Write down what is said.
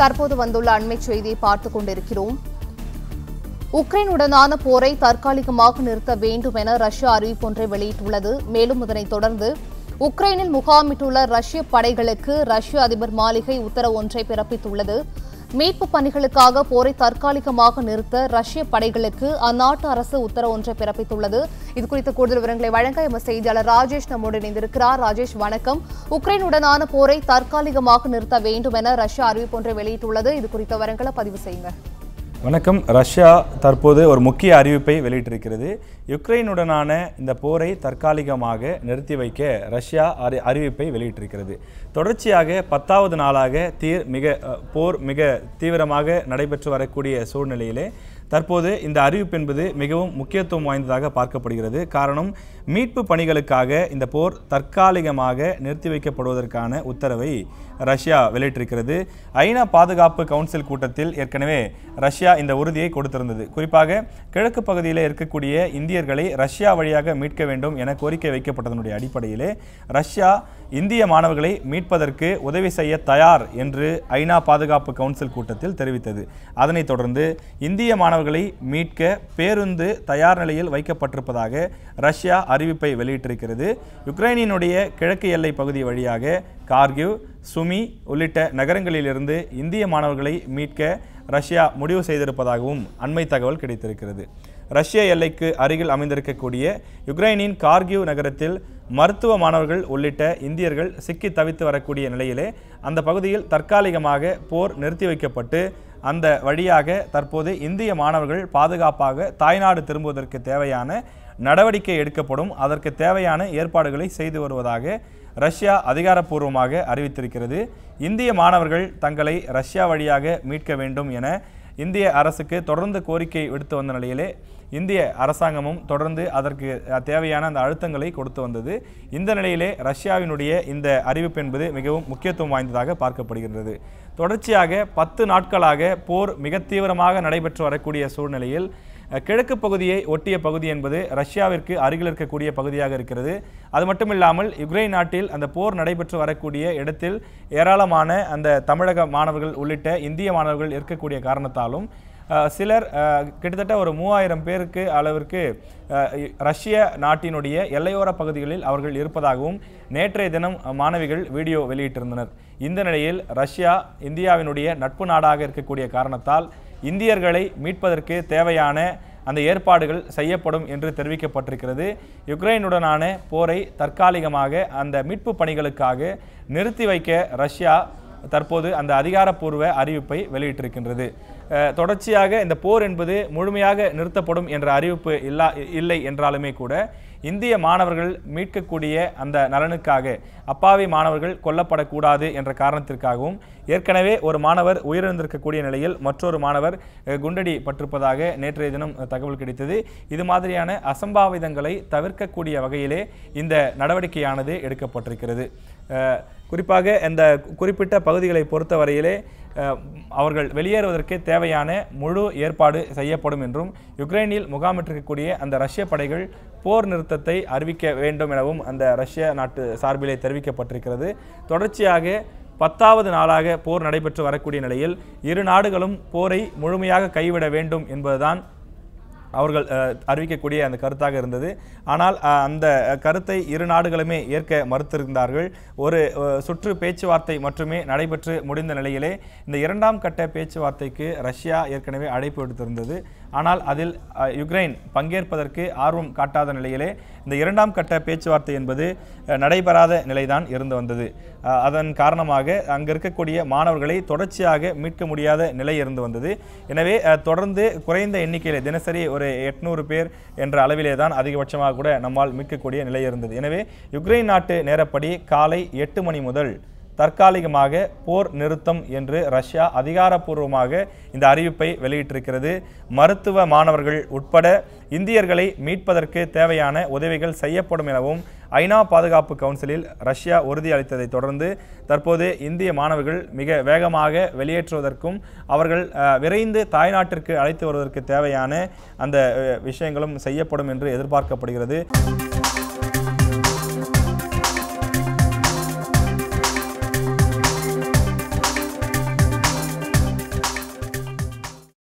தற்போது வந்துள்ள அண்மை செய்தியை பார்த்துக் கொண்டிருக்கிறோம் உக்ரைனுடனான போரை தற்காலிகமாக நிறுத்த வேண்டும் என ரஷ்யா அறிவிப்பொன்றை வெளியிட்டுள்ளது மேலும் இதனைத் தொடர்ந்து உக்ரைனில் முகாமிட்டுள்ள ரஷ்ய படைகளுக்கு ரஷ்ய அதிபர் மாளிகை உத்தரவு ஒன்றை பிறப்பித்துள்ளது மீட்பு பணிகளுக்காக போரை தற்காலிகமாக நிறுத்த ரஷ்ய படைகளுக்கு அந்நாட்டு அரசு உத்தரவு ஒன்றை பிறப்பித்துள்ளது இது குறித்த கூடுதல் விவரங்களை வழங்க எமது செய்தியாளர் ராஜேஷ் நம்மோடு இணைந்திருக்கிறார் ராஜேஷ் வணக்கம் உக்ரைனுடனான போரை தற்காலிகமாக நிறுத்த வேண்டும் என ரஷ்யா அறிவிப்பொன்றை வெளியிட்டுள்ளது இது குறித்த விவரங்களை பதிவு செய்யுங்க வணக்கம் ரஷ்யா தற்போது ஒரு முக்கிய அறிவிப்பை வெளியிட்டிருக்கிறது யுக்ரைனுடனான இந்த போரை தற்காலிகமாக நிறுத்தி வைக்க ரஷ்யா அறி அறிவிப்பை வெளியிட்டிருக்கிறது தொடர்ச்சியாக பத்தாவது நாளாக தீர் மிக அ, போர் மிக தீவிரமாக நடைபெற்று வரக்கூடிய சூழ்நிலையிலே தற்போது இந்த அறிவிப்பு என்பது மிகவும் முக்கியத்துவம் வாய்ந்ததாக பார்க்கப்படுகிறது காரணம் மீட்பு பணிகளுக்காக இந்த போர் தற்காலிகமாக நிறுத்தி வைக்கப்படுவதற்கான உத்தரவை ரஷ்யா வெளியிட்டிருக்கிறது ஐநா பாதுகாப்பு கவுன்சில் கூட்டத்தில் ஏற்கனவே ரஷ்யா இந்த உறுதியை கொடுத்திருந்தது குறிப்பாக கிழக்கு பகுதியில் இருக்கக்கூடிய இந்தியர்களை ரஷ்யா வழியாக மீட்க வேண்டும் என கோரிக்கை வைக்கப்பட்டதனுடைய அடிப்படையிலே ரஷ்யா இந்திய மாணவர்களை மீட்பதற்கு உதவி செய்ய தயார் என்று ஐநா பாதுகாப்பு கவுன்சில் கூட்டத்தில் தெரிவித்தது அதனைத் தொடர்ந்து இந்திய மாணவர்களை மீட்க பேருந்து தயார் நிலையில் வைக்கப்பட்டிருப்பதாக ரஷ்யா அறிவிப்பை வெளியிட்டிருக்கிறது யுக்ரைனினுடைய கிழக்கு எல்லை பகுதி வழியாக கார்கிவ் சுமி உள்ளிட்ட நகரங்களிலிருந்து இந்திய மாணவர்களை மீட்க ரஷ்யா முடிவு செய்திருப்பதாகவும் அண்மை தகவல் கிடைத்திருக்கிறது ரஷ்ய எல்லைக்கு அருகில் அமைந்திருக்கக்கூடிய யுக்ரைனின் கார்கிவ் நகரத்தில் மருத்துவ மாணவர்கள் உள்ளிட்ட இந்தியர்கள் சிக்கி தவித்து வரக்கூடிய நிலையிலே அந்த பகுதியில் தற்காலிகமாக போர் நிறுத்தி வைக்கப்பட்டு அந்த வழியாக தற்போது இந்திய மாணவர்கள் பாதுகாப்பாக தாய்நாடு திரும்புவதற்கு தேவையான நடவடிக்கை எடுக்கப்படும் அதற்கு தேவையான ஏற்பாடுகளை செய்து வருவதாக ரஷ்யா அதிகாரப்பூர்வமாக அறிவித்திருக்கிறது இந்திய மாணவர்கள் தங்களை ரஷ்யா வழியாக மீட்க வேண்டும் என இந்திய அரசுக்கு தொடர்ந்து கோரிக்கை விடுத்து வந்த நிலையிலே இந்திய அரசாங்கமும் தொடர்ந்து அதற்கு அஹ், தேவையான அந்த அழுத்தங்களை கொடுத்து வந்தது இந்த நிலையிலே ரஷ்யாவினுடைய இந்த அறிவிப்பு என்பது மிகவும் முக்கியத்துவம் வாய்ந்ததாக பார்க்கப்படுகின்றது தொடர்ச்சியாக பத்து நாட்களாக போர் மிக தீவிரமாக நடைபெற்று வரக்கூடிய சூழ்நிலையில் அஹ், கிழக்கு பகுதியை ஒட்டிய பகுதி என்பது ரஷ்யாவிற்கு அருகில் இருக்கக்கூடிய பகுதியாக இருக்கிறது அது மட்டுமில்லாமல் யுக்ரைன் நாட்டில் அந்த போர் நடைபெற்று வரக்கூடிய இடத்தில் ஏராளமான அந்த தமிழக மாணவர்கள் உள்ளிட்ட இந்திய மாணவர்கள் இருக்கக்கூடிய காரணத்தாலும் அஹ், சிலர் அஹ், கிட்டத்தட்ட ஒரு மூவாயிரம் பேருக்கு அளவிற்கு அஹ், ரஷ்ய நாட்டினுடைய எல்லையோர பகுதிகளில் அவர்கள் இருப்பதாகவும் நேற்றைய தினம் மாணவிகள் வீடியோ வெளியிட்டிருந்தனர் இந்த நிலையில் ரஷ்யா இந்தியாவினுடைய நட்பு நாடாக இருக்கக்கூடிய காரணத்தால் இந்தியர்களை மீட்பதற்கு தேவையான அந்த ஏற்பாடுகள் செய்யப்படும் என்று தெரிவிக்கப்பட்டிருக்கிறது யுக்ரைனுடனான போரை தற்காலிகமாக அந்த மீட்பு பணிகளுக்காக நிறுத்தி வைக்க ரஷ்யா தற்போது அந்த அதிகாரப்பூர்வ அறிவிப்பை வெளியிட்டிருக்கின்றது அஹ், தொடர்ச்சியாக இந்த போர் என்பது முழுமையாக நிறுத்தப்படும் என்ற அறிவிப்பு இல்லா இல்லை என்றாலுமே கூட இந்திய மாணவர்கள் மீட்கக்கூடிய அந்த நலனுக்காக அப்பாவி மாணவர்கள் கொல்லப்படக்கூடாது என்ற காரணத்திற்காகவும் ஏற்கனவே ஒரு மாணவர் உயிரிழந்திருக்கக்கூடிய நிலையில் மற்றொரு மாணவர் அஹ், குண்டடி பட்டிருப்பதாக நேற்றைய தினம் அஹ், தகவல் கிடைத்தது இது மாதிரியான அசம்பாவிதங்களை தவிர்க்கக்கூடிய வகையிலே இந்த நடவடிக்கையானது எடுக்கப்பட்டிருக்கிறது அஹ், குறிப்பாக இந்த குறிப்பிட்ட பகுதிகளை பொறுத்தவரையிலே அஹ், அவர்கள் வெளியேறுவதற்கு தேவையான முழு ஏற்பாடு செய்யப்படும் என்றும் யுக்ரைனில் முகாமிட்டிருக்கக்கூடிய அந்த ரஷ்ய படைகள் போர் நிறுத்தத்தை அறிவிக்க வேண்டும் எனவும் அந்த ரஷ்ய நாட்டு சார்பிலே தெரிவிக்கப்பட்டிருக்கிறது தொடர்ச்சியாக பத்தாவது நாளாக போர் நடைபெற்று வரக்கூடிய நிலையில் இரு நாடுகளும் போரை முழுமையாக கைவிட வேண்டும் என்பதுதான் அவர்கள் அஹ், அறிவிக்கக்கூடிய அந்த கருத்தாக இருந்தது ஆனால் அஹ், அந்த கருத்தை இரு நாடுகளுமே ஏற்க மறுத்திருந்தார்கள் ஒரு அஹ், சுற்று பேச்சுவார்த்தை மட்டுமே நடைபெற்று முடிந்த நிலையிலே இந்த இரண்டாம் கட்ட பேச்சுவார்த்தைக்கு ரஷ்யா ஏற்கனவே அழைப்பு விடுத்திருந்தது ஆனால் அதில் அஹ், யுக்ரைன் பங்கேற்பதற்கு ஆர்வம் காட்டாத நிலையிலே இந்த இரண்டாம் கட்ட பேச்சுவார்த்தை என்பது அஹ், நடைபெறாத நிலைதான் இருந்து வந்தது அஹ், அதன் காரணமாக அங்கு இருக்கக்கூடிய மாணவர்களை தொடர்ச்சியாக மீட்க முடியாத நிலை இருந்து வந்தது எனவே அஹ், தொடர்ந்து குறைந்த எண்ணிக்கையில் தினசரி ஒரு எட்நூறு பேர் என்ற அளவிலே தான் அதிகபட்சமாக கூட நம்மால் மீட்கக்கூடிய நிலை இருந்தது எனவே யுக்ரைன் நாட்டு நேரப்படி காலை எட்டு மணி முதல் தற்காலிகமாக போர் நிறுத்தம் என்று ரஷ்யா அதிகாரப்பூர்வமாக இந்த அறிவிப்பை வெளியிட்டிருக்கிறது மருத்துவ மாணவர்கள் உட்பட இந்தியர்களை மீட்பதற்கு தேவையான உதவிகள் செய்யப்படும் எனவும் ஐநா பாதுகாப்பு கவுன்சிலில் ரஷ்யா உறுதியளித்ததை தொடர்ந்து தற்போது இந்திய மாணவர்கள் மிக வேகமாக வெளியேற்றுவதற்கும் அவர்கள் அஹ், விரைந்து தாய்நாட்டிற்கு அழைத்து வருவதற்கு தேவையான அந்த அஹ், விஷயங்களும் செய்யப்படும் என்று எதிர்பார்க்கப்படுகிறது